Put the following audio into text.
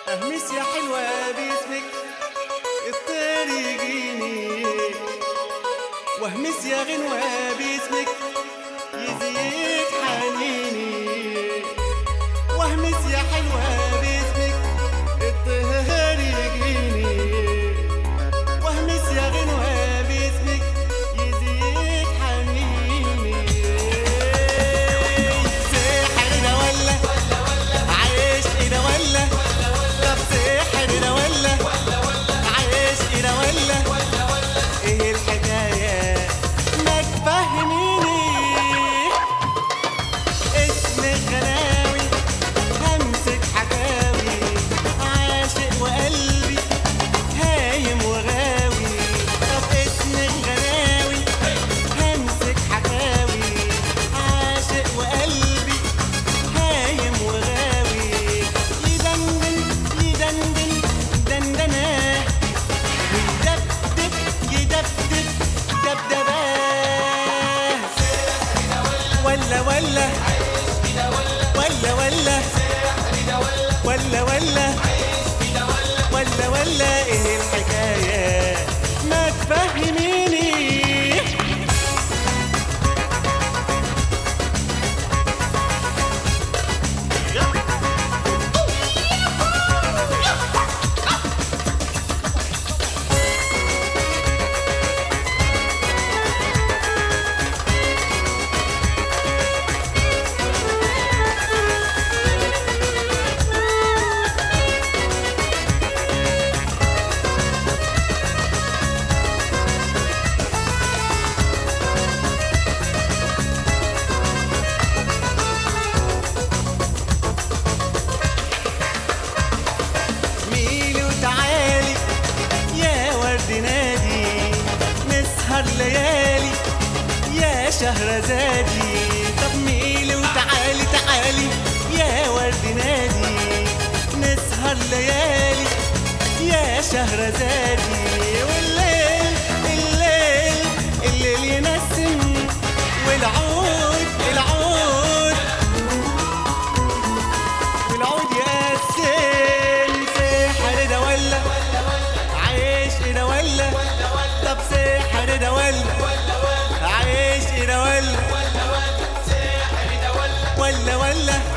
اهمس يا حلوة باسمك الطير يجيني واهمس يا غنوة باسمك يزيد حنيني واهمس يا حلوة باسمك الطير يجيني واهمس يا غنوة باسمك يزيد حنيني سحر ده ولا عشق ده ولا طب سحر ده ولا عشق ده ولا ايه الحكاية ما تفهميني اسم غناوي همسك حكاوي عاشق وقلبي هايم وغاوي طب اسم غناوي همسك حكاوي عاشق وقلبي هايم وغاوي يدندن يدندن دندنه ويدبدب يدبدب دبدبه ولا ولا ولا ولا ولا ولا ولا ولا ايه الحكايه ما تفهميني ميلي وتعالي يا ورد نادي نسهر ليالي يا شهرزادي طب ميلي وتعالي تعالي يا ورد نادي نسهر ليالي يا شهرزادي والليل الليل الليل ينسم والعود العود والعود يقسم سحر ده ولا عشق ده ولا طب سحر ده ولا عشق ده ولا ولا ولا